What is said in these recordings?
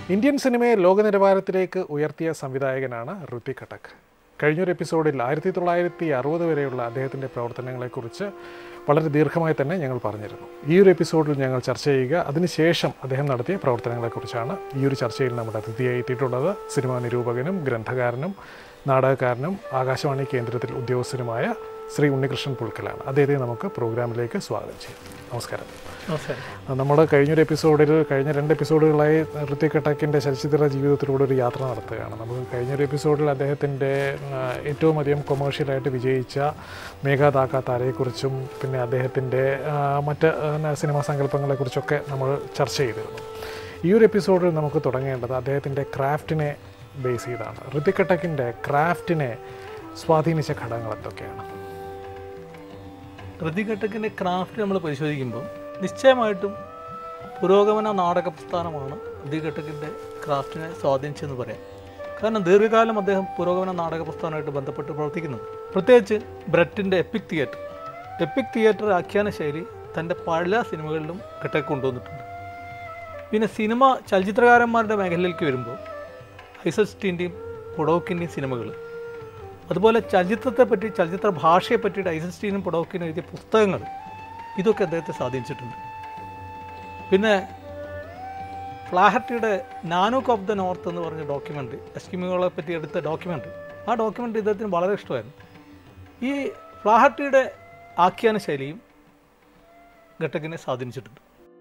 Indian സിനിമയെ ലോക നിലവാരത്തിലേക്ക് ഉയർത്തിയ സംവിധായകനാണ് ഋതിക് കട്ടക് കഴിഞ്ഞൊരു എപ്പിസോഡിൽ ആയിരത്തി തൊള്ളായിരത്തി അറുപത് വരെയുള്ള അദ്ദേഹത്തിൻ്റെ പ്രവർത്തനങ്ങളെക്കുറിച്ച് വളരെ ദീർഘമായി തന്നെ ഞങ്ങൾ പറഞ്ഞിരുന്നു ഈ ഒരു എപ്പിസോഡിൽ ഞങ്ങൾ ചർച്ച ചെയ്യുക അതിനുശേഷം അദ്ദേഹം നടത്തിയ പ്രവർത്തനങ്ങളെക്കുറിച്ചാണ് ഈ ഒരു ചർച്ചയിൽ നമ്മുടെ അതിഥിയായി എത്തിയിട്ടുള്ളത് സിനിമാ നിരൂപകനും ഗ്രന്ഥകാരനും നാടകക്കാരനും ആകാശവാണി കേന്ദ്രത്തിൽ ഉദ്യോഗസ്ഥനുമായ ശ്രീ ഉണ്ണികൃഷ്ണൻ പുൽക്കലാണ് അദ്ദേഹത്തെ നമുക്ക് പ്രോഗ്രാമിലേക്ക് സ്വാഗതം ചെയ്യാം നമസ്കാരം നമസ്കാരം നമ്മൾ കഴിഞ്ഞൊരു എപ്പിസോഡിൽ കഴിഞ്ഞ രണ്ട് എപ്പിസോഡുകളായി ഋത്തിക് കട്ടക്കിൻ്റെ ചലച്ചിത്ര ജീവിതത്തിലൂടെ ഒരു യാത്ര നടത്തുകയാണ് നമുക്ക് കഴിഞ്ഞൊരു എപ്പിസോഡിൽ അദ്ദേഹത്തിൻ്റെ ആ, ഏറ്റവും അധികം കൊമേഴ്ഷ്യലായിട്ട് വിജയിച്ച മേഘാതാക്ക താരയെക്കുറിച്ചും പിന്നെ അദ്ദേഹത്തിൻ്റെ ആ, മറ്റ് ആ, സിനിമാ സങ്കല്പങ്ങളെക്കുറിച്ചൊക്കെ നമ്മൾ ചർച്ച ചെയ്തിരുന്നു ഈ ഒരു എപ്പിസോഡിൽ നമുക്ക് തുടങ്ങേണ്ടത് അദ്ദേഹത്തിൻ്റെ ക്രാഫ്റ്റിനെ ബേസ് ചെയ്താണ് ഋത്തിക് കട്ടക്കിൻ്റെ ക്രാഫ്റ്റിനെ സ്വാധീനിച്ച ഘടകങ്ങൾ എന്തൊക്കെയാണ് ഋതിഘട്ടക്കിൻ്റെ ക്രാഫ്റ്റ് നമ്മൾ പരിശോധിക്കുമ്പോൾ നിശ്ചയമായിട്ടും പുരോഗമന നാടക പ്രസ്ഥാനമാണ് ഋതിഘട്ടക്കിൻ്റെ ക്രാഫ്റ്റിനെ സ്വാധീനിച്ചെന്ന് പറയാം കാരണം ദീർഘകാലം അദ്ദേഹം പുരോഗമന നാടക പ്രസ്ഥാനമായിട്ട് ബന്ധപ്പെട്ട് പ്രവർത്തിക്കുന്നു പ്രത്യേകിച്ച് ബ്രെറ്റിൻ്റെ എപ്പിക് തിയേറ്റർ എപ്പിക് തിയേറ്റർ ആഖ്യാന ശൈലി തൻ്റെ പല സിനിമകളിലും ഘട്ടക്ക് കൊണ്ടുവന്നിട്ടുണ്ട് പിന്നെ സിനിമ ചലച്ചിത്രകാരന്മാരുടെ മേഖലയിലേക്ക് വരുമ്പോൾ ഐസസ്റ്റീൻ്റെയും പൊടോക്കിൻ്റെയും സിനിമകൾ അതുപോലെ ചലച്ചിത്രത്തെ പറ്റി ചലച്ചിത്ര ഭാഷയെ പറ്റിയിട്ട് ഐസസ്റ്റീനും പൊടോക്കിനും എഴുതിയ പുസ്തകങ്ങൾ ഇതൊക്കെ അദ്ദേഹത്തെ സ്വാധീനിച്ചിട്ടുണ്ട് പിന്നെ ഫ്ലാഹർട്ടിയുടെ നാനൂക്ക് ഓഫ് ദ നോർത്ത് എന്ന് പറഞ്ഞ ഡോക്യുമെൻ്ററി എസ്കിമുകളെ പറ്റി എടുത്ത ഡോക്യുമെൻ്ററി ആ ഡോക്യുമെൻ്ററി ഇദ്ദേഹത്തിന് വളരെ ഇഷ്ടമായിരുന്നു ഈ ഫ്ലാഹർട്ടിയുടെ ആഖ്യാന ശൈലിയും ഘട്ടക്കിനെ സ്വാധീനിച്ചിട്ടുണ്ട്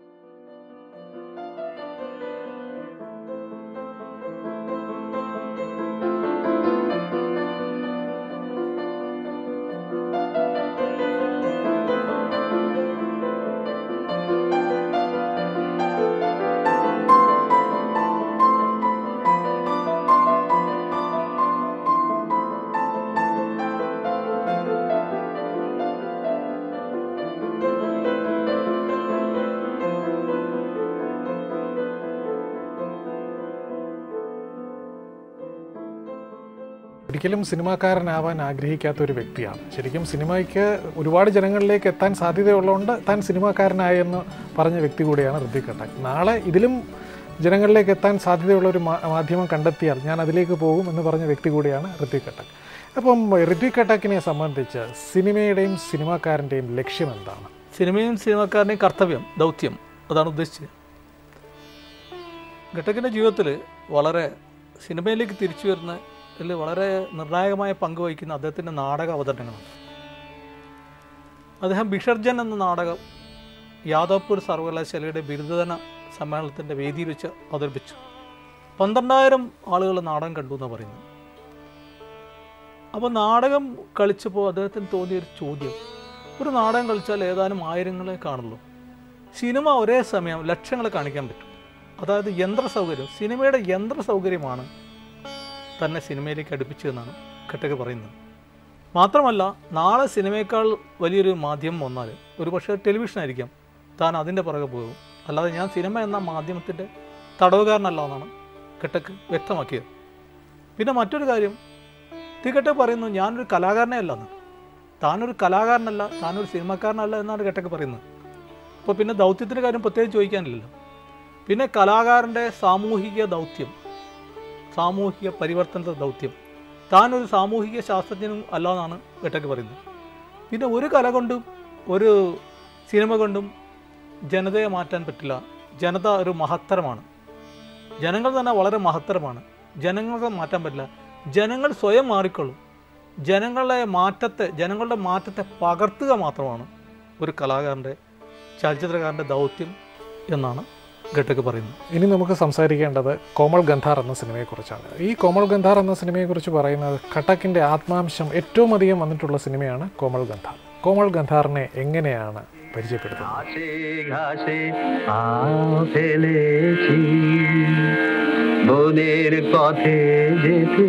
ഒരിക്കലും സിനിമാക്കാരനാവാൻ ആഗ്രഹിക്കാത്ത ഒരു വ്യക്തിയാണ് ശരിക്കും സിനിമയ്ക്ക് ഒരുപാട് ജനങ്ങളിലേക്ക് എത്താൻ സാധ്യതയുള്ളതുകൊണ്ട് താൻ സിനിമാക്കാരനായെന്ന് പറഞ്ഞ വ്യക്തി കൂടിയാണ് ഋതിക് കട്ടക് നാളെ ഇതിലും ജനങ്ങളിലേക്ക് എത്താൻ സാധ്യതയുള്ള ഒരു മാ- മാധ്യമം കണ്ടെത്തിയാൽ ഞാൻ അതിലേക്ക് പോകും എന്ന് പറഞ്ഞ വ്യക്തി കൂടിയാണ് ഋതിക് കട്ടക് അപ്പം ഋതിക് കട്ടക്കിനെ സംബന്ധിച്ച് സിനിമയുടെയും സിനിമാക്കാരൻ്റെയും ലക്ഷ്യം എന്താണ് സിനിമയും സിനിമക്കാരൻ്റെയും കർത്തവ്യം ദൗത്യം അതാണ് ഉദ്ദേശിച്ചത് ഘട്ടക്കിൻ്റെ ജീവിതത്തിൽ വളരെ സിനിമയിലേക്ക് തിരിച്ചു വരുന്നതിൽ വളരെ നിർണായകമായ പങ്ക് വഹിക്കുന്ന അദ്ദേഹത്തിൻ്റെ നാടക അവതരണങ്ങളാണ് അദ്ദേഹം ബിഷർജൻ എന്ന നാടകം യാദവ്പൂർ സർവകലാശാലയുടെ ബിരുദദാന സമ്മേളനത്തിൻ്റെ വേദിയിൽ വെച്ച് അവതരിപ്പിച്ചു പന്ത്രണ്ടായിരം ആളുകൾ നാടകം കണ്ടു എന്നാണ് പറയുന്നത് അപ്പോൾ നാടകം കളിച്ചപ്പോൾ അദ്ദേഹത്തിന് തോന്നിയൊരു ചോദ്യം ഒരു നാടകം കളിച്ചാൽ ഏതാനും ആയിരങ്ങളെ കാണുള്ളൂ സിനിമ ഒരേ സമയം ലക്ഷങ്ങളെ കാണിക്കാൻ പറ്റും അതായത് യന്ത്ര സൗകര്യം സിനിമയുടെ യന്ത്ര സൗകര്യമാണ് തന്നെ സിനിമയിലേക്ക് അടുപ്പിച്ചതെന്നാണ് ഘട്ടക പറയുന്നത് മാത്രമല്ല നാളെ സിനിമയേക്കാൾ വലിയൊരു മാധ്യമം വന്നാൽ ഒരു പക്ഷേ ടെലിവിഷൻ ആയിരിക്കാം താൻ അതിൻ്റെ പുറകെ പോകും അല്ലാതെ ഞാൻ സിനിമ എന്ന മാധ്യമത്തിൻ്റെ തടവുകാരനല്ല എന്നാണ് ഘട്ടക്ക് വ്യക്തമാക്കിയത് പിന്നെ മറ്റൊരു കാര്യം തികട്ടെ പറയുന്നു ഞാനൊരു കലാകാരനെ അല്ല എന്ന് താനൊരു കലാകാരനല്ല താനൊരു സിനിമക്കാരനല്ല എന്നാണ് ഘട്ടക്ക് പറയുന്നത് അപ്പോൾ പിന്നെ ദൗത്യത്തിൻ്റെ കാര്യം പ്രത്യേകിച്ച് ചോദിക്കാനില്ലല്ലോ പിന്നെ കലാകാരൻ്റെ സാമൂഹിക ദൗത്യം സാമൂഹിക പരിവർത്തനത്തെ ദൗത്യം താനൊരു സാമൂഹിക ശാസ്ത്രജ്ഞനും അല്ല എന്നാണ് ഘട്ടക്ക് പറയുന്നത് പിന്നെ ഒരു കല കൊണ്ടും ഒരു സിനിമ കൊണ്ടും ജനതയെ മാറ്റാൻ പറ്റില്ല ജനത ഒരു മഹത്തരമാണ് ജനങ്ങൾ തന്നെ വളരെ മഹത്തരമാണ് ജനങ്ങൾക്ക് മാറ്റാൻ പറ്റില്ല ജനങ്ങൾ സ്വയം മാറിക്കൊള്ളും ജനങ്ങളെ മാറ്റത്തെ ജനങ്ങളുടെ മാറ്റത്തെ പകർത്തുക മാത്രമാണ് ഒരു കലാകാരൻ്റെ ചലച്ചിത്രകാരൻ്റെ ദൗത്യം എന്നാണ് ഘട്ടക്ക് പറയുന്നത് ഇനി നമുക്ക് സംസാരിക്കേണ്ടത് കോമൾ ഗന്ധാർ എന്ന സിനിമയെക്കുറിച്ചാണ് ഈ കോമൾ ഗന്ധാർ എന്ന സിനിമയെക്കുറിച്ച് പറയുന്നത് ഘട്ടക്കിൻ്റെ ആത്മാംശം ഏറ്റവും അധികം വന്നിട്ടുള്ള സിനിമയാണ് കോമൾ ഗന്ധാർ കോമൾ ഗന്ധാറിനെ এങ്ങനെയാണ് പരിചയപ്പെടുത്തുന്നത് ঘাসে ঘাসে পা ফেলেছি বনের পথে যেতে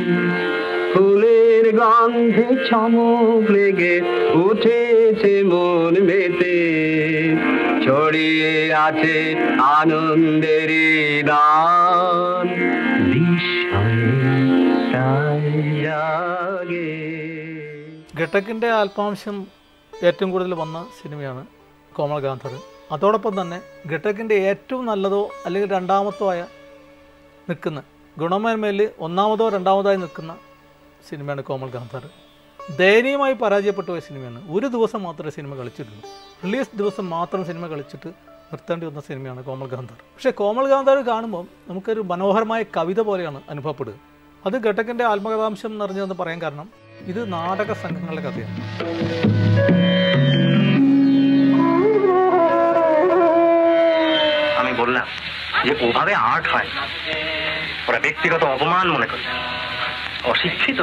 ফুলের গন্ধে চমক লেগে উঠেছে মন মেতে ছড়িয়ে আছে আনন্দেরই দান বিস্ময়ে তাই জাগে ഘട്ടക്കിൻ്റെ ആത്മാംശം ഏറ്റവും കൂടുതൽ വന്ന സിനിമയാണ് കോമൾ ഗാന്ധർ അതോടൊപ്പം തന്നെ ഘട്ടക്കിൻ്റെ ഏറ്റവും നല്ലതോ അല്ലെങ്കിൽ രണ്ടാമത്തോ ആയ നിൽക്കുന്ന ഗുണമേന്മയിൽ ഒന്നാമതോ രണ്ടാമതായി നിൽക്കുന്ന സിനിമയാണ് കോമൾ ഗാന്ധാർ ദയനീയമായി പരാജയപ്പെട്ടു പോയ സിനിമയാണ് ഒരു ദിവസം മാത്രമേ സിനിമ കളിച്ചിട്ടുള്ളൂ റിലീസ് ദിവസം മാത്രം സിനിമ കളിച്ചിട്ട് നിർത്തേണ്ടി വന്ന സിനിമയാണ് കോമൾ ഗാന്ധാർ പക്ഷേ കോമൾ ഗാന്ധാർ കാണുമ്പോൾ നമുക്കൊരു മനോഹരമായ കവിത പോലെയാണ് അനുഭവപ്പെടുക അത് ഘട്ടക്കിൻ്റെ ആത്മകഥാംശം നിറഞ്ഞതെന്ന് പറയാൻ കാരണം ഇത് നാടക സംഘങ്ങളുടെ കഥയാണ് আমি বললাম যে ওভাবে আর্ট হয় ওরা ব্যক্তিগত অপমান মনে করে অশিক্ষিত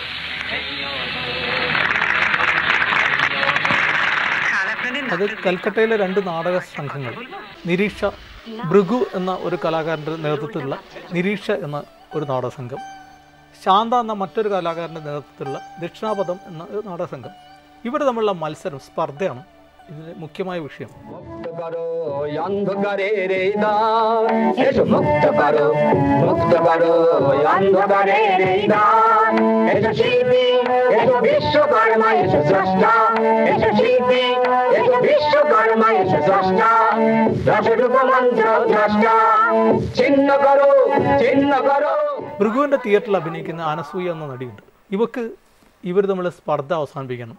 അത് കൽക്കട്ടയിലെ രണ്ട് നാടക സംഘങ്ങൾ നിരീക്ഷ ഭൃഗു എന്ന ഒരു കലാകാരൻ്റെ നേതൃത്വത്തിലുള്ള നിരീക്ഷ എന്ന ഒരു നാടക സംഘം ശാന്ത എന്ന മറ്റൊരു കലാകാരൻ്റെ നേതൃത്വത്തിലുള്ള ദക്ഷിണാപദം എന്ന ഒരു നാടക സംഘം ഇവർ തമ്മിലുള്ള മത്സരം സ്പർദ്ധയാണ് ഇതിലെ മുഖ്യമായ വിഷയം মুক্ত করো ওই অন্ধকারের এই দ্বার এসো মুক্ত করো মুক্ত করো ওই অন্ধকারের এই দ্বার এসো শিল্পী এসো বিশ্বকর্মা এসো স্রষ্টা এসো শিল্পী এসো বিশ্বকর্মা এসো স্রষ্টা দশরূপ মন্ত্র দ্রষ্টা ছিন্ন করো ছিন্ন করো ഭൃഗുവിൻ്റെ തിയേറ്ററിൽ അഭിനയിക്കുന്ന അനസൂയ എന്ന നടിയുണ്ട് ഇവക്ക് ഇവർ തമ്മിൽ സ്പർദ്ധ അവസാനിപ്പിക്കണം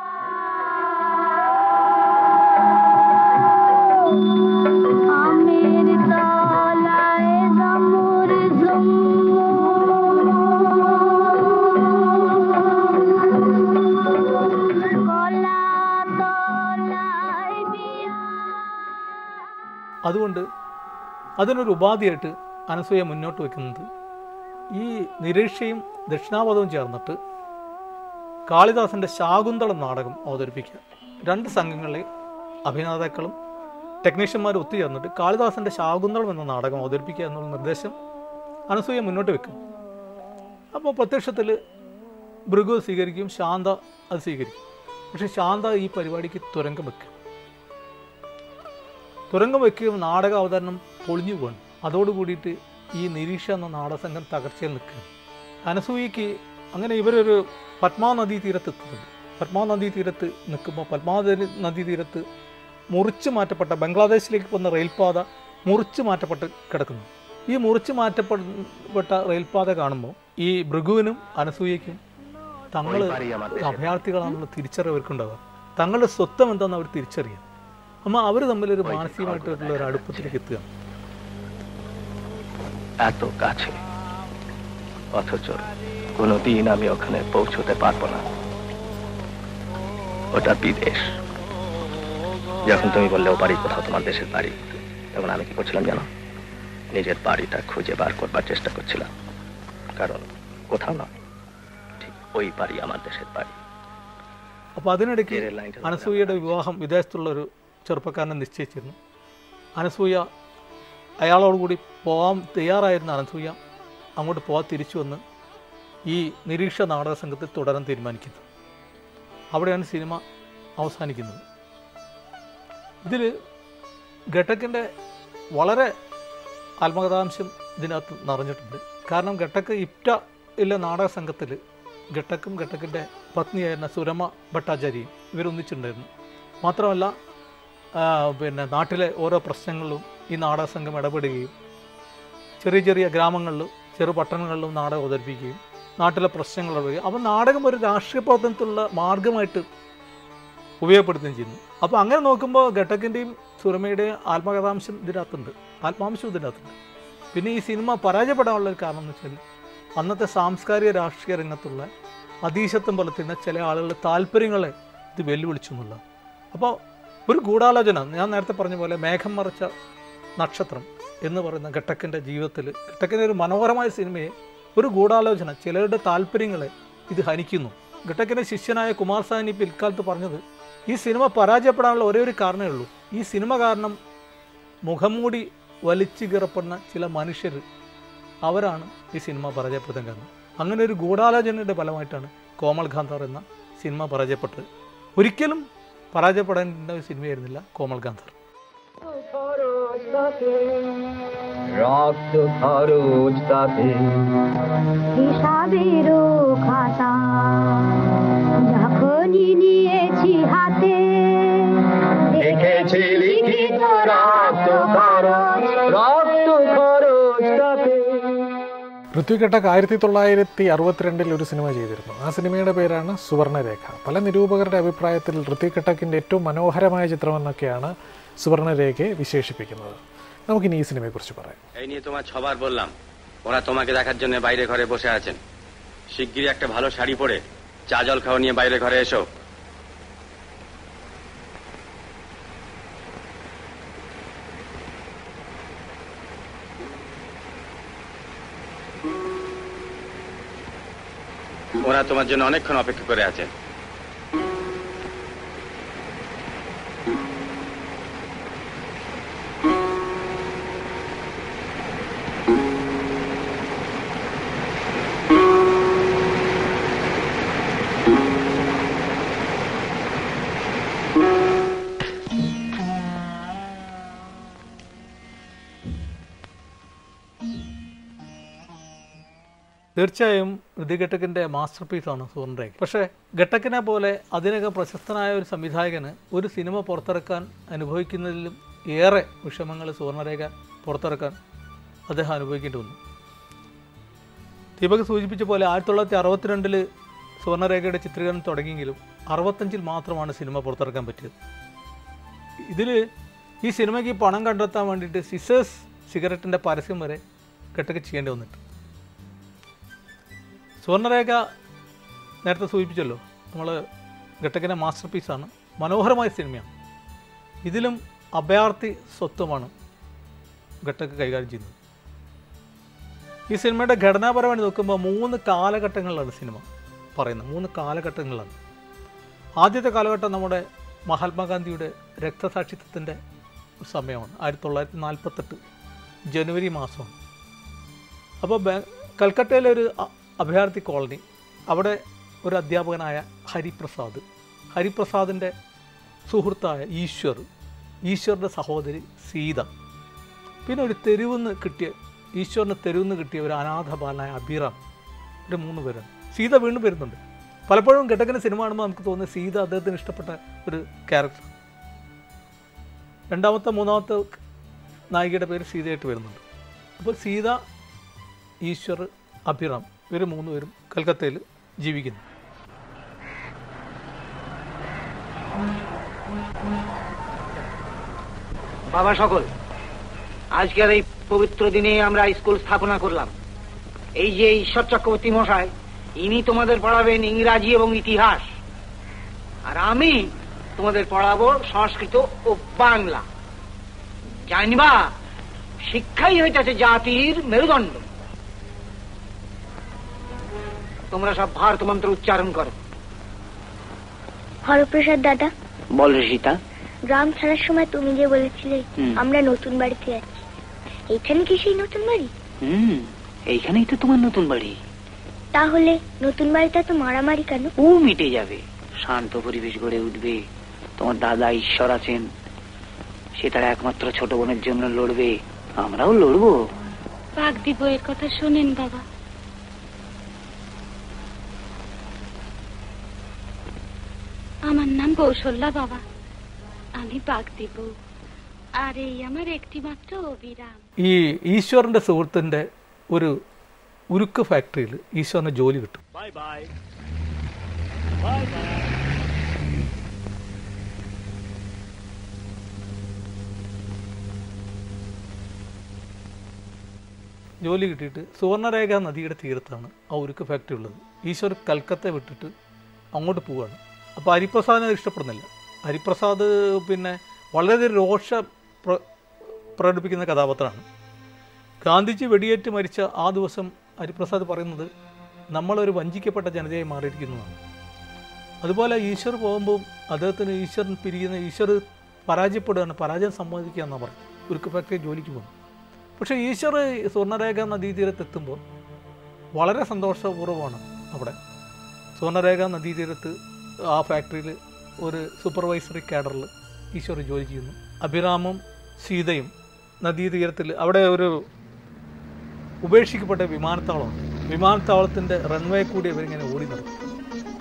আমের তলায় জামুর কলা তলায় বিয়া അതുകൊണ്ട് അതിനൊരു ഉപാധിയായിട്ട് അനസൂയ മുന്നോട്ട് വെക്കുന്നത് ഈ നിരീക്ഷയും ദക്ഷിണാപദവും ചേർന്നിട്ട് കാളിദാസൻ്റെ ശാകുന്തളം നാടകം അവതരിപ്പിക്കുക രണ്ട് സംഘങ്ങളിലെ അഭിനേതാക്കളും ടെക്നീഷ്യന്മാരും ഒത്തുചേർന്നിട്ട് കാളിദാസൻ്റെ ശാകുന്തളം എന്ന നാടകം അവതരിപ്പിക്കുക എന്നുള്ള നിർദ്ദേശം അനസൂയ മുന്നോട്ട് വെക്കും അപ്പോൾ പ്രത്യക്ഷത്തിൽ ഭൃഗു സ്വീകരിക്കും ശാന്ത അത് സ്വീകരിക്കും പക്ഷേ ശാന്ത ഈ പരിപാടിക്ക് തുരങ്കം വെക്കും തുരങ്കം വയ്ക്കുകയും നാടക അവതരണം പൊളിഞ്ഞു പോകണം അതോടുകൂടിയിട്ട് ഈ നിരീക്ഷ എന്ന നാടകസംഘം തകർച്ചയിൽ നിൽക്കുകയാണ് അനസൂയയ്ക്ക് അങ്ങനെ ഇവരൊരു പത്മാ നദീ തീരത്ത് എത്തുന്നുണ്ട് പത്മാ നദീ തീരത്ത് നിൽക്കുമ്പോൾ പത്മാ നദീ തീരത്ത് മുറിച്ച് മാറ്റപ്പെട്ട ബംഗ്ലാദേശിലേക്ക് പോകുന്ന റെയിൽപാത മുറിച്ച് മാറ്റപ്പെട്ട് കിടക്കുന്നു ഈ മുറിച്ച് മാറ്റപ്പെട്ട റെയിൽപാത കാണുമ്പോൾ ഈ ഭൃഗുവിനും അനസൂയയ്ക്കും തങ്ങൾ അഭയാർത്ഥികളാണെന്നുള്ള തിരിച്ചറിവ് അവർക്കുണ്ടാവുക തങ്ങളുടെ സ്വത്വം എന്താണെന്ന് അവർ തിരിച്ചറിയാം അമ്മ അവർ തമ്മിലൊരു മാനസികമായിട്ടുള്ള ഒരു അടുപ്പത്തിലേക്ക് എത്തുക এত কাছে অথচ কোনোদিন আমি ওখানে পৌঁছতে পারবো না ওটা বিদেশ যখন তুমি বললে ও বাড়ি কোথাও তোমার দেশের বাড়ি তখন আমি কি করছিলাম জানো নিজের বাড়িটা খুঁজে বার করবার চেষ্টা করছিলাম কারণ কোথাও না ঠিক ওই বাড়ি আমার দেশের বাড়ি അപ്പോൾ അതിനിടയ്ക്ക് അനസൂയയുടെ വിവാഹം വിദേശത്തുള്ള ഒരു ചെറുപ്പക്കാരനെ നിശ്ചയിച്ചിരുന്നു അനസൂയ അയാളോട് കൂടി പോകാൻ തയ്യാറായിരുന്ന അനസൂയ അങ്ങോട്ട് പോകാൻ തിരിച്ചു വന്ന് ഈ നിരീക്ഷ നാടക സംഘത്തിൽ തുടരാൻ തീരുമാനിക്കുന്നത് അവിടെയാണ് സിനിമ അവസാനിക്കുന്നത് ഇതിൽ ഘട്ടക്കിൻ്റെ വളരെ ആത്മകഥാംശം ഇതിനകത്ത് നിറഞ്ഞിട്ടുണ്ട് കാരണം ഘട്ടക്ക് ഇപ്റ്റ ഇല്ല നാടക സംഘത്തിൽ ഘട്ടക്കും ഘട്ടക്കിൻ്റെ പത്നിയായിരുന്ന സുരമ ഭട്ടാചാര്യയും ഇവരൊന്നിച്ചിട്ടുണ്ടായിരുന്നു മാത്രമല്ല ആ, പിന്നെ നാട്ടിലെ ഓരോ പ്രശ്നങ്ങളിലും ഈ നാടക സംഘം ഇടപെടുകയും ചെറിയ ചെറിയ ഘഗ്രാമങ്ങളിലും ചെറു പട്ടണങ്ങളിലും നാടകം അവതരിപ്പിക്കുകയും നാട്ടിലെ പ്രശ്നങ്ങൾ ഇടപെടുകയും അപ്പം നാടകം ഒരു രാഷ്ട്രീയ പ്രവർത്തനത്തിലുള്ള മാർഗമായിട്ട് ഉപയോഗപ്പെടുത്തുകയും ചെയ്യുന്നു അപ്പോൾ അങ്ങനെ നോക്കുമ്പോൾ ഘട്ടക്കിൻ്റെയും സുരമയുടെയും ആത്മകഥാംശം ഇതിനകത്തുണ്ട് ആത്മാംശം ഇതിനകത്തുണ്ട് പിന്നെ ഈ സിനിമ പരാജയപ്പെടാനുള്ള ഒരു കാരണം എന്ന് വെച്ചാൽ അന്നത്തെ സാംസ്കാരിക രാഷ്ട്രീയ രംഗത്തുള്ള അതീശത്വം പുലർത്തുന്ന ചില ആളുകളുടെ താല്പര്യങ്ങളെ ഇത് വെല്ലുവിളിച്ചു എന്നുള്ള അപ്പോൾ ഒരു ഗൂഢാലോചന ഞാൻ നേരത്തെ പറഞ്ഞ പോലെ മേഘം മറച്ച നക്ഷത്രം എന്ന് പറയുന്ന ഘട്ടക്കിൻ്റെ ജീവിതത്തിൽ ഘട്ടക്കിൻ്റെ ഒരു മനോഹരമായ സിനിമയെ ഒരു ഗൂഢാലോചന ചിലരുടെ താല്പര്യങ്ങളെ ഇത് ഹനിക്കുന്നു ഘട്ടക്കിൻ്റെ ശിഷ്യനായ കുമാർ സാനി പിൽക്കാലത്ത് പറഞ്ഞത് ഈ സിനിമ പരാജയപ്പെടാനുള്ള ഒരേ ഒരു കാരണമേ ഉള്ളൂ ഈ സിനിമ കാരണം മുഖംമൂടി വലിച്ചു കീറപ്പെടുന്ന ചില മനുഷ്യർ അവരാണ് ഈ സിനിമ പരാജയപ്പെടുത്താൻ കാരണം അങ്ങനെ ഒരു ഗൂഢാലോചനയുടെ ഫലമായിട്ടാണ് കോമൾ ഖാന്താർ എന്ന സിനിമ പരാജയപ്പെട്ടത് ഒരിക്കലും പരാജയപ്പെടേണ്ട ഒരു സിനിമയായിരുന്നില്ല കോമൾ ഖാന്താർ রক্ত খরচ তাতে হিসাবেরও খাতা যখনই নিয়েছি হাতে দেখেছি লিখিত রক্ত খরচ রক্ত খরচ তাতে പൃഥ്വി കട്ടക്ക് ആയിരത്തി തൊള്ളായിരത്തി അറുപത്തിരണ്ടിൽ ഒരു സിനിമ ചെയ്തിരുന്നു ആ സിനിമയുടെ പേരാണ് സുവർണരേഖ പല നിരൂപകരുടെ അഭിപ്രായത്തിൽ ഋത്വിക് കട്ടക്കിൻ്റെ ഏറ്റവും മനോഹരമായ ചിത്രമെന്നൊക്കെയാണ് സുവർണരേഖയെ വിശേഷിപ്പിക്കുന്നത് നമുക്കിനി ഈ സിനിമയെക്കുറിച്ച് പറയാം এই নিয়ে তোমার ছবার বললাম ওরা তোমাকে দেখার জন্য বাইরে ঘরে বসে আছেন শিগগিরই একটা ভালো শাড়ি পরে চা জল খাওয়া নিয়ে বাইরে ঘরে এসো ওরা তোমার জন্য অনেকক্ষণ অপেক্ষা করে আছেন തീർച്ചയായും ഋതി ഘട്ടക്കിൻ്റെ മാസ്റ്റർ പീസാണ് സുവർണരേഖ പക്ഷേ ഘട്ടക്കിനെ പോലെ അതിനകം പ്രശസ്തനായ ഒരു സംവിധായകന് ഒരു സിനിമ പുറത്തിറക്കാൻ അനുഭവിക്കുന്നതിലും ഏറെ വിഷമങ്ങൾ സുവർണരേഖ പുറത്തിറക്കാൻ അദ്ദേഹം അനുഭവിക്കേണ്ടി വന്നു ദീപക് സൂചിപ്പിച്ച പോലെ ആയിരത്തി തൊള്ളായിരത്തി അറുപത്തിരണ്ടിൽ സുവർണരേഖയുടെ ചിത്രീകരണം തുടങ്ങിയെങ്കിലും അറുപത്തഞ്ചിൽ മാത്രമാണ് സിനിമ പുറത്തിറക്കാൻ പറ്റിയത് ഇതിൽ ഈ സിനിമയ്ക്ക് പണം കണ്ടെത്താൻ വേണ്ടിയിട്ട് സിസേഴ്സ് സിഗരറ്റിൻ്റെ പരസ്യം വരെ ഘട്ടക്ക് ചെയ്യേണ്ടി വന്നിട്ട് സുവർണരേഖ നേരത്തെ സൂചിപ്പിച്ചല്ലോ നമ്മൾ ഘട്ടക്കിൻ്റെ മാസ്റ്റർ പീസാണ് മനോഹരമായ സിനിമയാണ് ഇതിലും അഭയാർത്ഥി സ്വത്വമാണ് ഘട്ടക്ക് കൈകാര്യം ചെയ്യുന്നത് ഈ സിനിമയുടെ ഘടനാപരമായി നോക്കുമ്പോൾ മൂന്ന് കാലഘട്ടങ്ങളിലാണ് സിനിമ പറയുന്നത് മൂന്ന് കാലഘട്ടങ്ങളിലാണ് ആദ്യത്തെ കാലഘട്ടം നമ്മുടെ മഹാത്മാഗാന്ധിയുടെ രക്തസാക്ഷിത്വത്തിൻ്റെ സമയമാണ് ആയിരത്തി തൊള്ളായിരത്തി നാൽപ്പത്തെട്ട് ജനുവരി മാസമാണ് അപ്പോൾ ബെ- കൽക്കട്ടയിലെ ഒരു അ- അഭയാർത്ഥി കോളനി അവിടെ ഒരു അധ്യാപകനായ ഹരിപ്രസാദ് ഹരിപ്രസാദിൻ്റെ സുഹൃത്തായ ഈശ്വർ ഈശ്വറിൻ്റെ സഹോദരി സീത പിന്നെ ഒരു തെരുവെന്ന് കിട്ടിയ ഈശ്വറിന് തെരുവെന്ന് കിട്ടിയ ഒരു അനാഥ ബാലനായ അഭിറാം ഒരു മൂന്ന് പേരാണ് സീത വീണ്ടും വരുന്നുണ്ട് പലപ്പോഴും ഘട്ടകന് സിനിമ കാണുമ്പോൾ നമുക്ക് തോന്നുന്നത് സീത അദ്ദേഹത്തിന് ഇഷ്ടപ്പെട്ട ഒരു ക്യാരക്ടർ രണ്ടാമത്തെ മൂന്നാമത്തെ നായികയുടെ പേര് സീതയായിട്ട് വരുന്നുണ്ട് അപ്പോൾ സീത ഈശ്വർ അഭിറാം ഇവർ മൂന്നുപേരും കൽക്കത്തയിൽ ജീവിക്കുന്നു বাবা সকল আজকের এই পবিত্র দিনে আমরা স্কুল স্থাপনা করলাম এই যে ঈশ্বর চক্রবর্তী মশাই ইনি তোমাদের পড়াবেন ইংরাজি এবং ইতিহাস আর আমি তোমাদের পড়াবো সংস্কৃত ও বাংলা জানবা শিক্ষাই হইতেছে জাতির মেরুদণ্ড তোমরা সব ভারত মন্ত্র উচ্চারণ করো হরপ্রসাদ দাদা বল সীতা গ্রাম ছাড়ার সময় তুমি যে বলেছিলে হুম। আমরা নতুন বাড়িতে যাচ্ছি এখানে কি সেই নতুন বাড়ি হুম এইখানেই তো তোমার নতুন বাড়ি তাহলে নতুন বাড়িতে তো মারামারি কেন ও মিটে যাবে শান্ত পরিবেশ গড়ে উঠবে তোমার দাদা ঈশ্বর আছেন সে তার একমাত্র ছোট বোনের জন্য লড়বে আমরাও লড়বো বাগদি বইয়ের কথা শোনেন বাবা আমার নাম কৌশল্যা বাবা আমি বাগদি বউ আর এই আমার একটি মাত্র অবিরাম ഈ ഈശ്വറിൻ്റെ സുഹൃത്തിൻ്റെ ഒരു ഉരുക്ക് ഫാക്ടറിയിൽ ഈശ്വറിന് ജോലി കിട്ടും ജോലി കിട്ടിയിട്ട് സുവർണരേഖ നദിയുടെ തീരത്താണ് ആ ഉരുക്ക് ഫാക്ടറി ഉള്ളത് ഈശ്വർ കൽക്കത്ത വിട്ടിട്ട് അങ്ങോട്ട് പോവുകയാണ് അപ്പോൾ ഹരിപ്രസാദിനെ അത് ഇഷ്ടപ്പെടുന്നില്ല ഹരിപ്രസാദ് പിന്നെ വളരെ രോഷ പ്ര പ്രകടിപ്പിക്കുന്ന കഥാപാത്രമാണ് ഗാന്ധിജി വെടിയേറ്റ് മരിച്ച ആ ദിവസം ഹരിപ്രസാദ് പറയുന്നത് നമ്മളൊരു വഞ്ചിക്കപ്പെട്ട ജനതയായി മാറിയിരിക്കുന്നതാണ് അതുപോലെ ഈശ്വർ പോകുമ്പോൾ അദ്ദേഹത്തിന് ഈശ്വരൻ പിരിയുന്ന ഈശ്വർ പരാജയപ്പെടുകയാണ് പരാജയം സമ്മതിക്കുക എന്നാണ് പറയുന്നത് ഉരുക്ക് ഫാക്ടറി ജോലിക്ക് പോകുന്നു പക്ഷേ ഈശ്വർ സ്വർണ്ണരേഖ നദീതീരത്തെത്തുമ്പോൾ വളരെ സന്തോഷപൂർവ്വമാണ് അവിടെ സ്വർണ്ണരേഖ നദീതീരത്ത് ആ ഫാക്ടറിയിൽ ഒരു സൂപ്പർവൈസറി കാഡറിൽ ഈശ്വർ ജോലി ചെയ്യുന്നു അഭിരാമും സീതയും നദീതീരത്തിൽ അവിടെ ഒരു ഉപേക്ഷിക്കപ്പെട്ട വിമാനത്താവളമുണ്ട് വിമാനത്താവളത്തിൻ്റെ റൺവേ കൂടി ഇവരിങ്ങനെ ഓടി നടക്കും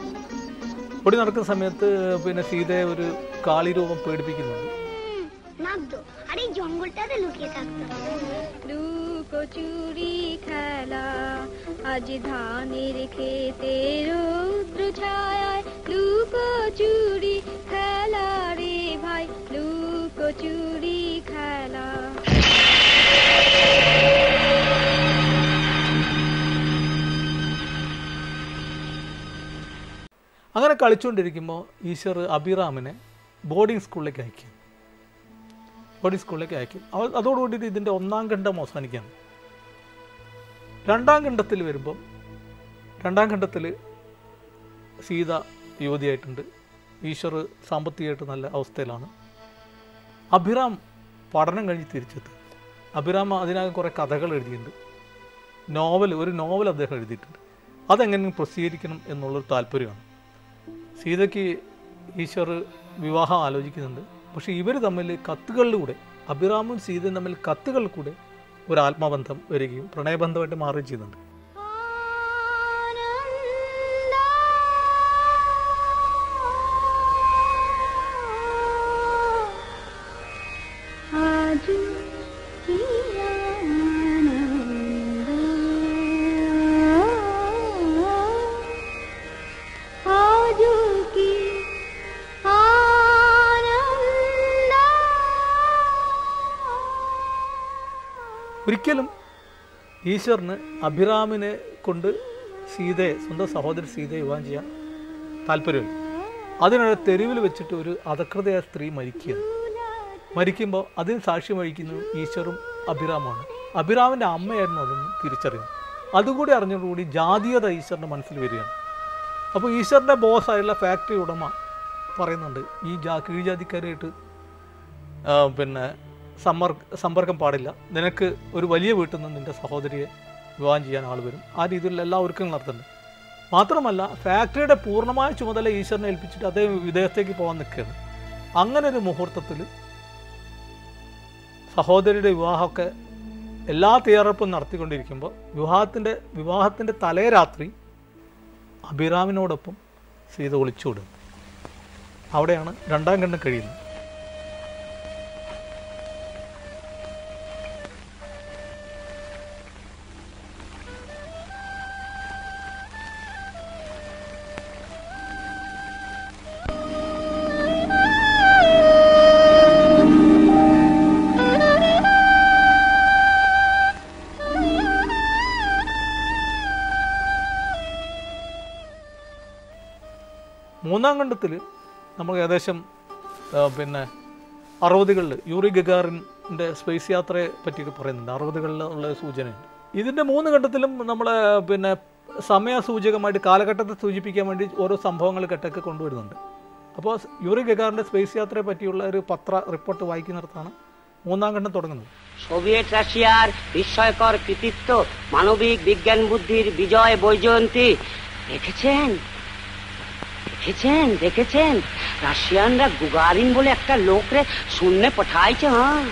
ഓടി നടക്കുന്ന സമയത്ത് പിന്നെ സീതയെ ഒരു കാളിരൂപം പേടിപ്പിക്കുന്നുണ്ട് থাকতো আর এই জঙ্গলটাতে লুকিয়ে থাকতো লুকোচুরি খেলা আজ ধানের খেতে রৌদ্র ছায় লুকোচুরি খেলা রে ভাই লুকোচুরি খেলা അങ്ങനെ കളിച്ചുകൊണ്ടിരിക്കുമ്പോൾ ഈശ്വർ അഭിറാമിനെ ബോർഡിംഗ് സ്കൂളിലേക്ക് അയക്കും ബോർഡിംഗ് സ്കൂളിലേക്ക് അയക്കും അവ അതോടുകൂടി ഇതിൻ്റെ ഒന്നാം ഖണ്ഡം അവസാനിക്കുകയാണ് രണ്ടാം ഖണ്ഡത്തിൽ വരുമ്പം രണ്ടാം ഖണ്ഡത്തിൽ സീത യുവതിയായിട്ടുണ്ട് ഈശ്വർ സാമ്പത്തികമായിട്ട് നല്ല അവസ്ഥയിലാണ് അഭിറാം പഠനം കഴിഞ്ഞ് തിരിച്ചെത്തും അഭിറാം അതിനകം കുറേ കഥകൾ എഴുതിയിട്ടുണ്ട് നോവൽ ഒരു നോവൽ അദ്ദേഹം എഴുതിയിട്ടുണ്ട് അതെങ്ങനെ പ്രസിദ്ധീകരിക്കണം എന്നുള്ളൊരു താല്പര്യമാണ് സീതയ്ക്ക് ഈശ്വർ വിവാഹം ആലോചിക്കുന്നുണ്ട് പക്ഷേ ഇവർ തമ്മിൽ കത്തുകളിലൂടെ അഭിറാമും സീതയും തമ്മിൽ കത്തുകളിൽ കൂടെ ഒരു ആത്മബന്ധം വരികയും പ്രണയബന്ധമായിട്ട് മാറുകയും ചെയ്യുന്നുണ്ട് আজ কি আনন্দ আজ কি আনন্দ ഒരിക്കലും ഈശ്വറിന് അഭിറാമിനെ കൊണ്ട് സീതയെ സ്വന്തം സഹോദരി സീതയെ വിവാഹം ചെയ്യാൻ താല്പര്യമില്ല അതിനിടെ തെരുവിൽ വെച്ചിട്ട് ഒരു അധകൃതയായ സ്ത്രീ മരിക്കുകയാണ് മരിക്കുമ്പോൾ അതിന് സാക്ഷ്യം വഹിക്കുന്നത് ഈശ്വറും അഭിറാമാണ് അഭിറാമിൻ്റെ അമ്മയായിരുന്നു അതൊന്നും തിരിച്ചറിയുന്നത് അതുകൂടി അറിഞ്ഞതോടുകൂടി ജാതീയത ഈശ്വറിൻ്റെ മനസ്സിൽ വരികയാണ് അപ്പോൾ ഈശ്വറിൻ്റെ ബോസായുള്ള ഫാക്ടറി ഉടമ പറയുന്നുണ്ട് ഈ ജാ കീഴ്ജാതിക്കാരായിട്ട് ആ, പിന്നെ സമ്പർക്ക സമ്പർക്കം പാടില്ല നിനക്ക് ഒരു വലിയ വീട്ടിൽ നിന്ന് നിൻ്റെ സഹോദരിയെ വിവാഹം ചെയ്യാൻ ആൾ വരും ആ രീതിയിലുള്ള എല്ലാ ഒരുക്കങ്ങളും നടത്തുന്നുണ്ട് മാത്രമല്ല ഫാക്ടറിയുടെ പൂർണ്ണമായ ചുമതല ഈശ്വരനെ ഏൽപ്പിച്ചിട്ട് അദ്ദേഹം വിദേശത്തേക്ക് പോകാൻ നിൽക്കുകയാണ് അങ്ങനെ ഒരു മുഹൂർത്തത്തിൽ സഹോദരിയുടെ വിവാഹമൊക്കെ എല്ലാ തയ്യാറെടുപ്പും നടത്തിക്കൊണ്ടിരിക്കുമ്പോൾ വിവാഹത്തിൻ്റെ വിവാഹത്തിൻ്റെ തലേ രാത്രി അഭിറാമിനോടൊപ്പം സീത ഒളിച്ചോടും അവിടെയാണ് രണ്ടാം കണ്ണ് കഴിയുന്നത് മൂന്നാം ഖണ്ഡത്തിൽ നമ്മൾ ഏകദേശം ആ, പിന്നെ അറുപതുകളിൽ യൂറി ഗഗാറിൻ്റെ സ്പേസ് യാത്രയെ പറ്റിയിട്ട് പറയുന്നുണ്ട് അറുപതുകളിൽ ഉള്ള സൂചനയുണ്ട് ഇതിൻ്റെ മൂന്ന് ഘട്ടത്തിലും നമ്മൾ പിന്നെ സമയ സൂചകമായിട്ട് കാലഘട്ടത്തെ സൂചിപ്പിക്കാൻ വേണ്ടി ഓരോ സംഭവങ്ങൾ ഘട്ടമൊക്കെ കൊണ്ടുവരുന്നുണ്ട് അപ്പോൾ യൂറി ഗഗാറിൻ്റെ സ്പേസ് യാത്രയെ പറ്റിയുള്ള ഒരു പത്ര റിപ്പോർട്ട് വായിക്കുന്നിടത്താണ് മൂന്നാം ഖണ്ഡം തുടങ്ങുന്നത് সোভিয়েত রাশিয়ার বিস্ময়কর কৃতিত্ব মানবিক বিজ্ঞান বুদ্ধির বিজয় বৈজয়ন্তী দেখেছেন দেখেছেন দেখেছেন রাশিয়ানরা গুগারিন বলে একটা লোকরে শূন্য পাঠাইছে হ্যাঁ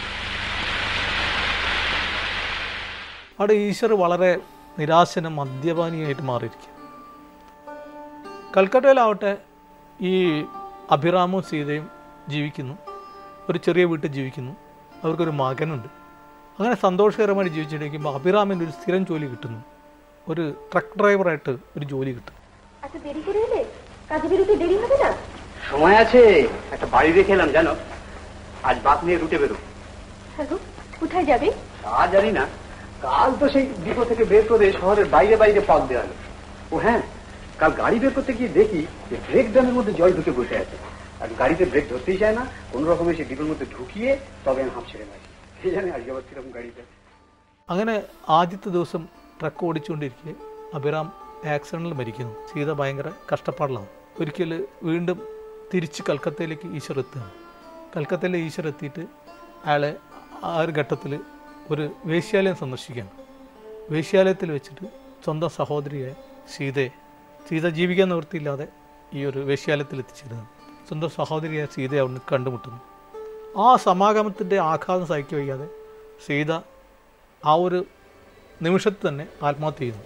അവിടെ ഈശ്വർ വളരെ നിരാശനും മദ്യപാനിയായിട്ട് മാറിയിരിക്കും കൽക്കട്ടയിലാവട്ടെ ഈ അഭിറാമും സീതയും ജീവിക്കുന്നു ഒരു ചെറിയ വീട്ടിൽ ജീവിക്കുന്നു അവർക്കൊരു মগനുണ്ട് അങ്ങനെ സന്തോഷകരമായിട്ട് ജീവിച്ചിരിക്കുമ്പോൾ അഭിറാമിന് ഒരു സ്ഥിരം ജോലി കിട്ടുന്നു ഒരു ട്രക്ക് ഡ്രൈവറായിട്ട് ഒരു ജോലി কিട്ടും আচ্ছা দেরি করে এলে কাজে বেরোতে দেরি হবে না সময় আছে একটা বাড়ি রেখে এলাম জানো আজ বাস নিয়ে রুটে বেরো হ্যাঁ গো, কোথায় যাবে তা জানি না কাল তো সেই ডিপো থেকে বের করে শহরের বাইরে বাইরে পাক দেওয়া হলো ও হ্যাঁ কাল গাড়ি বের করতে গিয়ে দেখি যে ব্রেক ড্যামের মধ্যে জল ঢুকে বসে আছে আর গাড়িতে ব্রেক ধরতেই চায় না কোন রকমে সে ডিপোর মধ্যে ঢুকিয়ে তবে আমি হাঁপ ছেড়ে মারি কে জানে আজকে আবার কিরকম গাড়িতে അങ്ങനെ ആദ്യത്തെ ദിവസം ട്രക്ക് ഓടിച്ചുകൊണ്ടിരിക്കെ അഭിറാം ആക്സിഡൻറ്റിൽ മരിക്കുന്നു സീത ഭയങ്കര കഷ്ടപ്പാടിലാണ് ഒരിക്കൽ വീണ്ടും തിരിച്ച് കൽക്കത്തയിലേക്ക് ഈശ്വർ എത്തുകയാണ് കൽക്കത്തയിലെ ഈശ്വർ എത്തിയിട്ട് അയാളെ ആ ഒരു ഘട്ടത്തിൽ ഒരു വേശ്യാലയം സന്ദർശിക്കുകയാണ് വേശ്യാലയത്തിൽ വെച്ചിട്ട് സ്വന്തം സഹോദരിയെ സീതയെ സീത ജീവിക്കാൻ നിവൃത്തിയില്ലാതെ ഈ ഒരു വേശ്യാലയത്തിൽ എത്തിച്ചിരുന്നു സ്വന്തം സഹോദരിയെ സീതയെ അവിടുന്ന് കണ്ടുമുട്ടുന്നു ആ സമാഗമത്തിൻ്റെ ആഘാതം സഹിക്കുക വയ്യാതെ സീത ആ ഒരു നിമിഷത്തിൽ തന്നെ ആത്മഹത്യ ചെയ്യുന്നു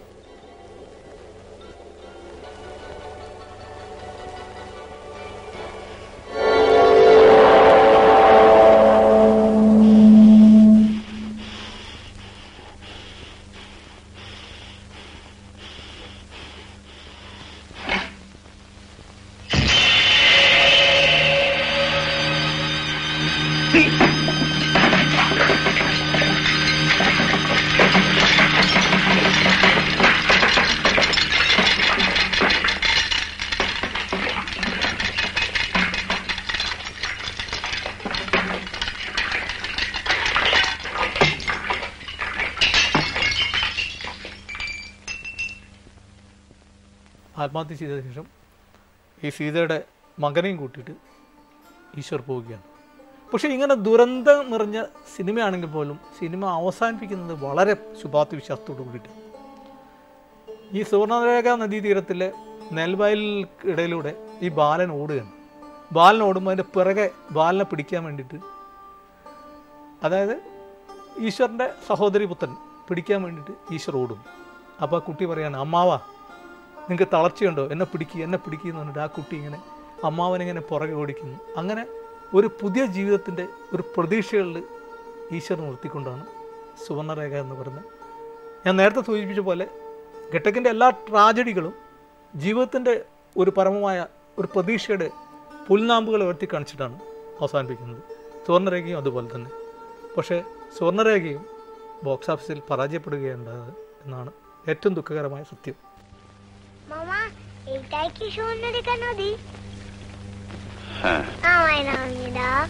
ആത്മഹത്യ ചെയ്ത ശേഷം ഈ സീതയുടെ മകനെയും കൂട്ടിയിട്ട് ഈശ്വർ പോവുകയാണ് പക്ഷേ ഇങ്ങനെ ദുരന്തം നിറഞ്ഞ സിനിമയാണെങ്കിൽ പോലും സിനിമ അവസാനിപ്പിക്കുന്നത് വളരെ ശുഭാപ്തി വിശ്വാസത്തോടു കൂടിയിട്ട് ഈ സുവർണരേഖ നദീതീരത്തിലെ നെൽവയലിടയിലൂടെ ഈ ബാലൻ ഓടുകയാണ് ബാലൻ ഓടുമ്പോൾ അതിൻ്റെ പിറകെ ബാലനെ പിടിക്കാൻ വേണ്ടിയിട്ട് അതായത് ഈശ്വരൻ്റെ സഹോദരി പുത്രൻ പിടിക്കാൻ വേണ്ടിയിട്ട് ഈശ്വർ ഓടും അപ്പോൾ ആ കുട്ടി പറയാണ് അമ്മാവാ നിങ്ങൾക്ക് തളർച്ചയുണ്ടോ എന്നെ പിടിക്കുക എന്നെ പിടിക്കുക എന്ന് പറഞ്ഞിട്ട് ആ കുട്ടി ഇങ്ങനെ അമ്മാവനിങ്ങനെ പുറകെ ഓടിക്കുന്നു അങ്ങനെ ഒരു പുതിയ ജീവിതത്തിൻ്റെ ഒരു പ്രതീക്ഷകളിൽ ഈശ്വർ നിർത്തിക്കൊണ്ടാണ് സുവർണരേഖ എന്ന് പറയുന്നത് ഞാൻ നേരത്തെ സൂചിപ്പിച്ച പോലെ ഘട്ടക്കിൻ്റെ എല്ലാ ട്രാജഡികളും ജീവിതത്തിൻ്റെ ഒരു പരമമായ ഒരു പ്രതീക്ഷയുടെ പുൽനാമ്പുകൾ ഉയർത്തി കാണിച്ചിട്ടാണ് അവസാനിപ്പിക്കുന്നത് സുവർണരേഖയും അതുപോലെ തന്നെ പക്ഷേ സുവർണരേഖയും ബോക്സ് ഓഫീസിൽ പരാജയപ്പെടുകയുണ്ടായത് എന്നാണ് ഏറ്റവും ദുഃഖകരമായ സത്യം মামা এইটাই কি সুবর্ণরেখা নদী হ্যাঁ আমায় নামিয়ে দাও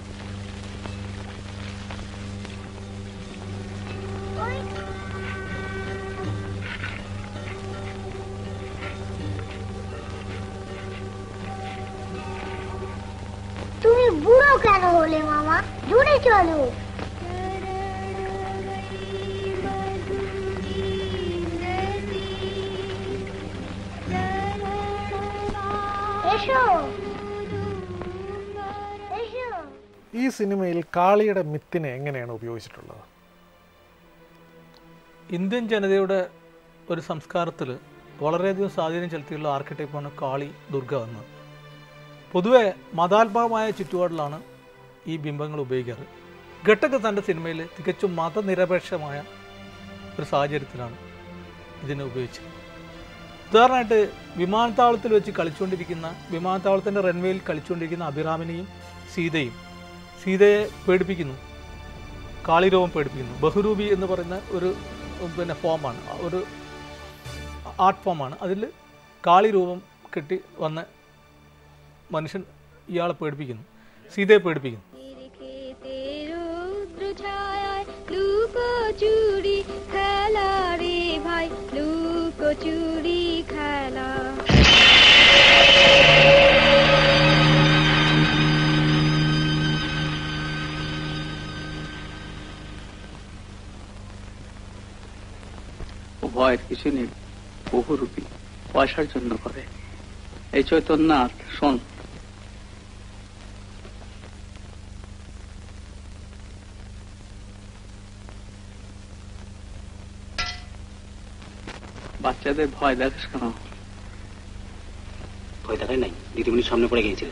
ওই। তুমি বুড়ো কেন হলে মামা জুড়ে চলো এসো এসো ഈ സിനിമയിൽ കാളിയുടെ മിത്തിനെ എങ്ങനെയാണ് ഉപയോഗിച്ചിട്ടുള്ളത് ഇന്ത്യൻ ജനതയുടെ ഒരു സംസ്കാരത്തിൽ വളരെയധികം സ്വാധീനം ചെലുത്തിയുള്ള ആർക്കിടെക്റ്റാണ് കാളി ദുർഗ എന്നത് പൊതുവെ മതാത്മകമായ ചുറ്റുപാടിലാണ് ഈ ബിംബങ്ങൾ ഉപയോഗിക്കാറ് ഘട്ടക്ക് തൻ്റെ സിനിമയിൽ തികച്ചും മതനിരപേക്ഷമായ ഒരു സാഹചര്യത്തിലാണ് ഇതിനെ ഉപയോഗിച്ചത് ഉദാഹരണമായിട്ട് വിമാനത്താവളത്തിൽ വെച്ച് കളിച്ചുകൊണ്ടിരിക്കുന്ന വിമാനത്താവളത്തിൻ്റെ റൺവേയിൽ കളിച്ചുകൊണ്ടിരിക്കുന്ന അഭിറാമിനെയും സീതയും സീതയെ പേടിപ്പിക്കുന്നു കാളിരൂപം പേടിപ്പിക്കുന്നു ബഹുരൂപി എന്ന് പറയുന്ന ഒരു ഉം, പിന്നെ ഫോമാണ് ഒരു ആർട്ട് ഫോമാണ് അതിൽ കാളിരൂപം കെട്ടി വന്ന മനുഷ്യൻ ഇയാളെ പേടിപ്പിക്കുന്നു സീതയെ പേടിപ്പിക്കുന്നു লুকোচুরি খেলা রে ভাই লুকোচুরি খেলা ও ভয়ের কিছু নেই বহুরূপী পয়সার জন্য করে এই চৈতন্য আর শোন বাচ্চাদের ভয় দেখাস কেন ভয় দেখায় নাই দিদিমণির সামনে পড়ে গিয়েছিল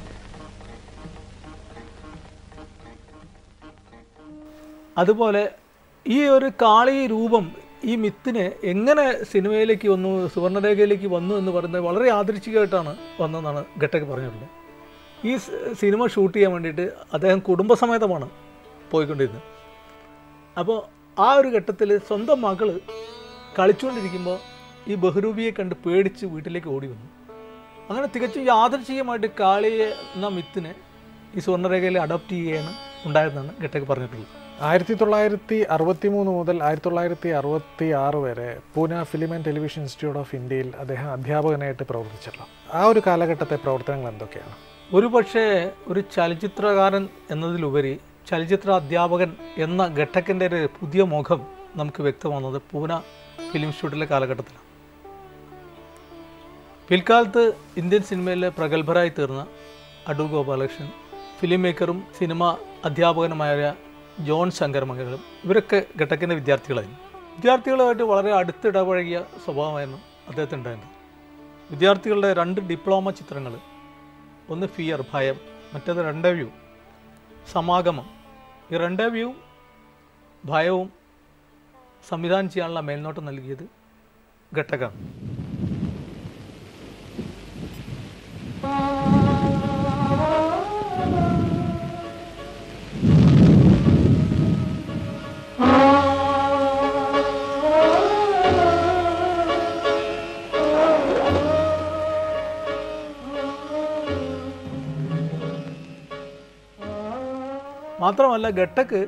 അതുപോലെ ഈ ഒരു കാളി രൂപം ഈ മിത്തിനെ എങ്ങനെ സിനിമയിലേക്ക് വന്നു സുവർണരേഖയിലേക്ക് വന്നു എന്ന് പറയുന്നത് വളരെ യാദൃച്ഛികമായിട്ടാണ് വന്നതെന്നാണ് ഘട്ടക്ക് പറഞ്ഞിട്ടുള്ളത് ഈ സ് സിനിമ ഷൂട്ട് ചെയ്യാൻ വേണ്ടിയിട്ട് അദ്ദേഹം കുടുംബസമേതമാണ് പോയിക്കൊണ്ടിരുന്നത് അപ്പോൾ ആ ഒരു ഘട്ടത്തിൽ സ്വന്തം മകള് കളിച്ചുകൊണ്ടിരിക്കുമ്പോൾ ഈ ബഹുരൂപിയെ കണ്ട് പേടിച്ച് വീട്ടിലേക്ക് ഓടി വന്നു അങ്ങനെ തികച്ചും യാദൃച്ഛികമായിട്ട് കാളിയെ എന്ന മിത്തിനെ ഈ സുവർണരേഖയിൽ അഡോപ്റ്റ് ചെയ്യുകയാണ് ഉണ്ടായതെന്നാണ് ഘട്ടക്ക് പറഞ്ഞിട്ടുള്ളത് ആയിരത്തി തൊള്ളായിരത്തി അറുപത്തി മൂന്ന് മുതൽ ആയിരത്തി തൊള്ളായിരത്തി അറുപത്തി ആറ് വരെ Pune film and television institute of ഇന്ത്യയിൽ അദ്ദേഹം അധ്യാപകനായിട്ട് പ്രവർത്തിച്ചല്ലോ ആ ഒരു കാലഘട്ടത്തെ പ്രവർത്തനങ്ങൾ എന്തൊക്കെയാണ് ഒരു പക്ഷേ ഒരു ചലച്ചിത്രകാരൻ എന്നതിലുപരി ചലച്ചിത്ര അധ്യാപകൻ എന്ന ഘട്ടക്കിൻ്റെ ഒരു പുതിയ മുഖം നമുക്ക് വ്യക്തമാകുന്നത് പൂന ഫിലിം ഇൻസ്റ്റിറ്റ്യൂട്ടിലെ കാലഘട്ടത്തിലാണ് പിൽക്കാലത്ത് ഇന്ത്യൻ സിനിമയിലെ പ്രഗത്ഭരായി തീർന്ന അടൂ ഗോപാലകൃഷ്ണൻ ഫിലിം മേക്കറും സിനിമ അധ്യാപകനുമായ ജോൺ ശങ്കർ മംഗലം ഇവരൊക്കെ ഘട്ടക്കിൻ്റെ വിദ്യാർത്ഥികളായിരുന്നു വിദ്യാർത്ഥികളുമായിട്ട് വളരെ അടുത്തിടപഴകിയ സ്വഭാവമായിരുന്നു അദ്ദേഹത്തിനുണ്ടായിരുന്നത് വിദ്യാർത്ഥികളുടെ രണ്ട് ഡിപ്ലോമ ചിത്രങ്ങൾ ഒന്ന് ഫിയർ ഭയം മറ്റേത് രണ്ടവ്യൂ സമാഗമം ഈ രണ്ടവ്യൂ ഭയവും സംവിധാനം ചെയ്യാനുള്ള മേൽനോട്ടം നൽകിയത് ഘട്ടകാണ് മാത്രമല്ല ഘട്ടക്ക്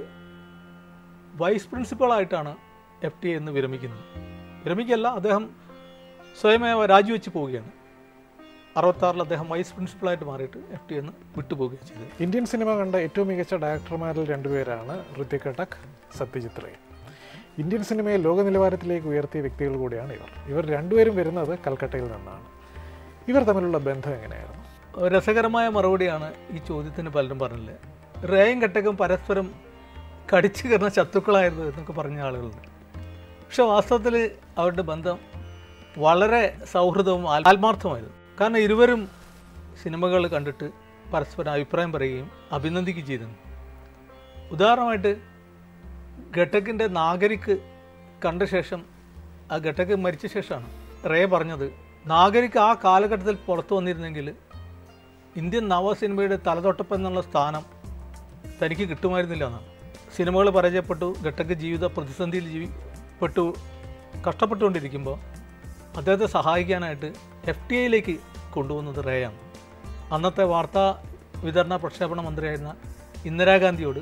വൈസ് പ്രിൻസിപ്പളായിട്ടാണ് എഫ് ടി എന്ന് വിരമിക്കുന്നത് വിരമിക്കല്ല അദ്ദേഹം സ്വയമേവ രാജിവെച്ച് പോവുകയാണ് അറുപത്താറിൽ അദ്ദേഹം വൈസ് പ്രിൻസിപ്പളായിട്ട് മാറിയിട്ട് എഫ് ടി എന്ന് വിട്ടുപോവുകയാണ് ചെയ്തത് ഇന്ത്യൻ സിനിമ കണ്ട ഏറ്റവും മികച്ച ഡയറക്ടർമാരിൽ രണ്ടുപേരാണ് ഋതിക് കട്ടക് സത്യജിത് റേ ഇന്ത്യൻ സിനിമയെ ലോക നിലവാരത്തിലേക്ക് ഉയർത്തിയ വ്യക്തികൾ കൂടിയാണ് ഇവർ ഇവർ രണ്ടുപേരും വരുന്നത് കൽക്കട്ടയിൽ നിന്നാണ് ഇവർ തമ്മിലുള്ള ബന്ധം എങ്ങനെയായിരുന്നു രസകരമായ മറുപടിയാണ് ഈ ചോദ്യത്തിന് പലരും പറഞ്ഞില്ലേ റേയും ഘട്ടകം പരസ്പരം കടിച്ചു കയറുന്ന ശത്രുക്കളായിരുന്നു എന്നൊക്കെ പറഞ്ഞ ആളുകളുണ്ട് പക്ഷെ വാസ്തവത്തിൽ അവരുടെ ബന്ധം വളരെ സൗഹൃദവും ആൽ- ആത്മാർത്ഥമായിരുന്നു കാരണം ഇരുവരും സിനിമകൾ കണ്ടിട്ട് പരസ്പരം അഭിപ്രായം പറയുകയും അഭിനന്ദിക്കുകയും ചെയ്തിരുന്നു ഉദാഹരണമായിട്ട് ഘട്ടക്കിൻ്റെ നാഗരിക്ക് കണ്ട ശേഷം ആ ഘട്ടക്ക് മരിച്ച ശേഷമാണ് റേ പറഞ്ഞത് നാഗരിക്ക് ആ കാലഘട്ടത്തിൽ പുറത്തു വന്നിരുന്നെങ്കിൽ ഇന്ത്യൻ നവ സിനിമയുടെ തലതൊട്ടപ്പം എന്നുള്ള സ്ഥാനം തനിക്ക് കിട്ടുമായിരുന്നില്ല എന്നാണ് സിനിമകൾ പരാജയപ്പെട്ടു ഘട്ടക്ക് ജീവിത പ്രതിസന്ധിയിൽ ജീവിപ്പെട്ടു കഷ്ടപ്പെട്ടുകൊണ്ടിരിക്കുമ്പോൾ അദ്ദേഹത്തെ സഹായിക്കാനായിട്ട് എഫ് ടി ഐയിലേക്ക് കൊണ്ടുവന്നത് റേയാണ് അന്നത്തെ വാർത്താ വിതരണ പ്രക്ഷേപണ മന്ത്രിയായിരുന്ന ഇന്ദിരാഗാന്ധിയോട്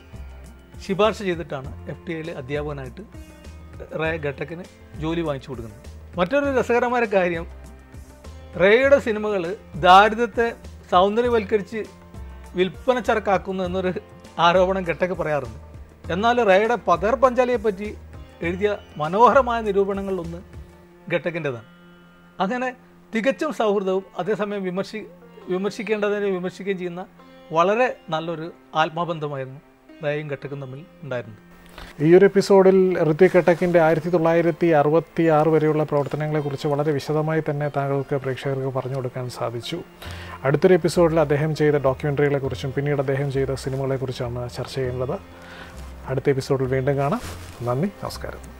ശുപാർശ ചെയ്തിട്ടാണ് എഫ് ടി ഐയിൽ അധ്യാപകനായിട്ട് റേ ഘട്ടക്കിന് ജോലി വാങ്ങിച്ചു കൊടുക്കുന്നത് മറ്റൊരു രസകരമായ കാര്യം റേയുടെ സിനിമകൾ ദാരിദ്ര്യത്തെ സൗന്ദര്യവൽക്കരിച്ച് വിൽപ്പന ചരക്കാക്കുന്നു എന്നൊരു ആരോപണം ഘട്ടക്ക് പറയാറുണ്ട് എന്നാൽ റേയുടെ പതർ പഞ്ചാലിയെ പറ്റി എഴുതിയ മനോഹരമായ നിരൂപണങ്ങളിലൊന്ന് ഘട്ടക്കിൻ്റെതാണ് അങ്ങനെ തികച്ചും സൗഹൃദവും അതേസമയം വിമർശി വിമർശിക്കേണ്ടതിനെ വിമർശിക്കുകയും ചെയ്യുന്ന വളരെ നല്ലൊരു ആത്മബന്ധമായിരുന്നു റേയും ഘട്ടക്കും തമ്മിൽ ഉണ്ടായിരുന്നത് ഈ ഒരു എപ്പിസോഡിൽ ഋത്വിക് കട്ടക്കിൻ്റെ ആയിരത്തി തൊള്ളായിരത്തി അറുപത്തി ആറ് വരെയുള്ള പ്രവർത്തനങ്ങളെക്കുറിച്ച് വളരെ വിശദമായി തന്നെ താങ്കൾക്ക് പ്രേക്ഷകർക്ക് പറഞ്ഞു കൊടുക്കാൻ സാധിച്ചു അടുത്തൊരു എപ്പിസോഡിൽ അദ്ദേഹം ചെയ്ത ഡോക്യുമെൻ്ററികളെക്കുറിച്ചും പിന്നീട് അദ്ദേഹം ചെയ്ത സിനിമകളെക്കുറിച്ചാണ് ചർച്ച ചെയ്യുന്നത് അടുത്ത എപ്പിസോഡിൽ വീണ്ടും കാണാം നന്ദി നമസ്കാരം